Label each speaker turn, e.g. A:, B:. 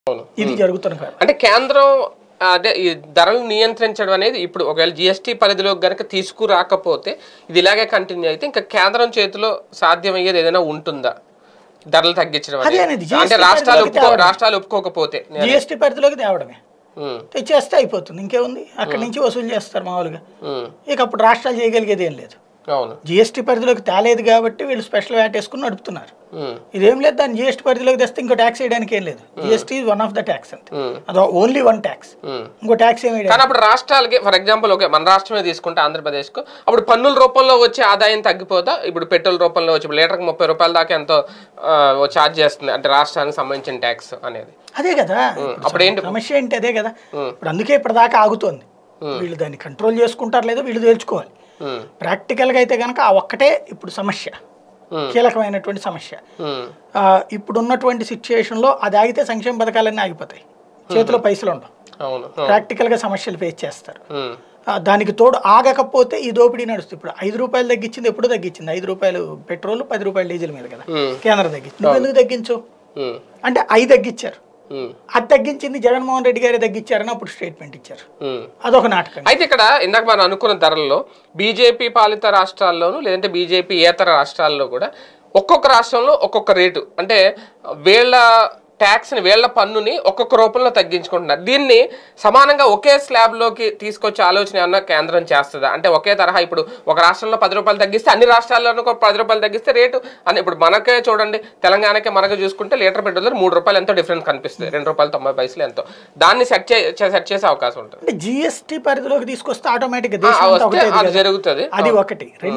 A: అవును
B: ఇది జరుగుతున్న కాదు
A: అంటే కేంద్రం అదే ఈ ధరలు నియంత్రించడం అనేది ఇప్పుడు ఒకవేళ జిఎస్టీ పరిధిలోకి గనక తీసుకురాకపోతే ఇది ఇలాగే కంటిన్యూ అయితే ఇంకా కేంద్రం చేతిలో సాధ్యమయ్యేది ఏదైనా ఉంటుందా ధరలు తగ్గించడం
B: అదే
A: అనేది
B: అనేది, GST
A: అంటే రాష్ట్రాలు
B: పరిధిలోకి
A: ఒప్పుకో
B: తేవడం.
A: రాష్ట్రాలు ఒప్పుకోకపోతే
B: జిఎస్టీ పరిధిలోకి తేవడమే
A: ఉమ్,
B: తెచ్చేస్తే అయిపోతుంది ఇంకేముంది అక్కడి నుంచి వసూలు చేస్తారు మామూలుగా
A: ఉమ్,
B: ఇక అప్పుడు రాష్ట్రాలు చేయగలిగేది ఏం లేదు
A: అవును
B: జిఎస్టీ పరిధిలోకి తేలేదు కాబట్టి వీళ్ళు స్పెషల్ వ్యాట్ వేసుకుని నడుపుతున్నారు
A: ఉమ్,
B: ఇదేం లేదు దాన్ని జిఎస్టీ పరిధిలోకి తెస్తే ఇంకో ట్యాక్స్ వేయడానికి ఏం లేదు GST one of the tax అంతే
A: ఉమ్,
B: అది ఓన్లీ వన్ ట్యాక్స్
A: ఉమ్.
B: ఇంకో ట్యాక్స్ ఏమి వేయడానికి
A: కానీ అప్పుడు రాష్ట్రాలకి ఫర్ ఎగ్జాంపుల్ ఓకే మన రాష్ట్రమే తీసుకుంటే ఆంధ్రప్రదేశ్కు అప్పుడు పన్నుల రూపంలో వచ్చే ఆదాయం తగ్గిపోతా ఇప్పుడు పెట్రోల్ రూపంలో వచ్చి ఇప్పుడు లీటర్కి ముప్పై రూపాయల దాకా ఎంతో ఛార్జ్ చేస్తుంది అంటే రాష్ట్రానికి సంబంధించిన ట్యాక్స్ అనేది
B: అదే కదా
A: అప్పుడు ఏంటి
B: సమస్య ఏంటి అదే కదా ఇప్పుడు అందుకే ఇప్పటిదాకా ఆగుతోంది వీళ్ళు దాన్ని కంట్రోల్ చేసుకుంటారు లేదో వీళ్ళు తేల్చుకోవాలి
A: ఉమ్,
B: ప్రాక్టికల్గా అయితే కనుక ఆ ఒక్కటే ఇప్పుడు సమస్య
A: Hmm.
B: కీలకమైనటువంటి సమస్య
A: ఉమ్,
B: ఆ, ఇప్పుడు ఉన్నటువంటి సిచ్యుయేషన్లో అది ఆగితే సంక్షేమ పథకాలన్నీ ఆగిపోతాయి చేతిలో పైసలు ఉండవు
A: అవును
B: ప్రాక్టికల్గా సమస్యలు ఫేస్ చేస్తారు
A: ఉమ్,
B: ఆ, దానికి తోడు ఆగకపోతే ఈ దోపిడీ నడుస్తుంది ఇప్పుడు ఐదు రూపాయలు తగ్గించింది ఎప్పుడు తగ్గించింది ఐదు రూపాయలు పెట్రోల్ పది రూపాయలు డీజిల్ మీద కదా
A: ఉమ్,
B: కేంద్రం తగ్గించింది నువ్వు ఎందుకు తగ్గించు
A: ఉమ్,
B: అంటే ఐదు తగ్గించారు
A: ఉమ్,
B: అది తగ్గించింది జగన్మోహన్ రెడ్డి గారే తగ్గించారని అప్పుడు స్టేట్మెంట్ ఇచ్చారు
A: ఉమ్.
B: అదొక నాటకం
A: అయితే ఇక్కడ ఇందాక మనం అనుకున్న ధరల్లో బీజేపీ పాలిత రాష్ట్రాల్లోనూ లేదంటే బీజేపీ ఏతర రాష్ట్రాల్లో కూడా ఒక్కొక్క రాష్ట్రంలో ఒక్కొక్క రేటు అంటే వీళ్ళ ట్యాక్స్ని వీళ్ళ పన్నుని ఒక్కొక్క రూపంలో తగ్గించుకుంటున్నారు దీన్ని సమానంగా ఒకే స్లాబ్లోకి తీసుకొచ్చే ఆలోచన ఏమన్నా కేంద్రం చేస్తుందా అంటే ఒకే తరహా ఇప్పుడు ఒక రాష్ట్రంలో పది రూపాయలు తగ్గిస్తే అన్ని రాష్ట్రాల్లోనూ ఒక పది రూపాయలు తగ్గిస్తే రేటు అని ఇప్పుడు మనకే చూడండి తెలంగాణకే మనకే చూసుకుంటే లీటర్ పెట్రోల్ ధర మూడు రూపాయలు ఎంతో డిఫరెన్స్ కనిపిస్తుంది రెండు రూపాయలు తొంభై పైసలు ఎంతో దాన్ని సెట్ చే సెట్ చేసే అవకాశం ఉంటుంది
B: అంటే జిఎస్టీ పరిధిలోకి తీసుకొస్తే ఆటోమేటిక్గా
A: ఆ,
B: దేశం అంతా
A: వస్తే
B: ఒకటే
A: అది
B: కదా.
A: జరుగుతుంది
B: అది ఒకటి రెండు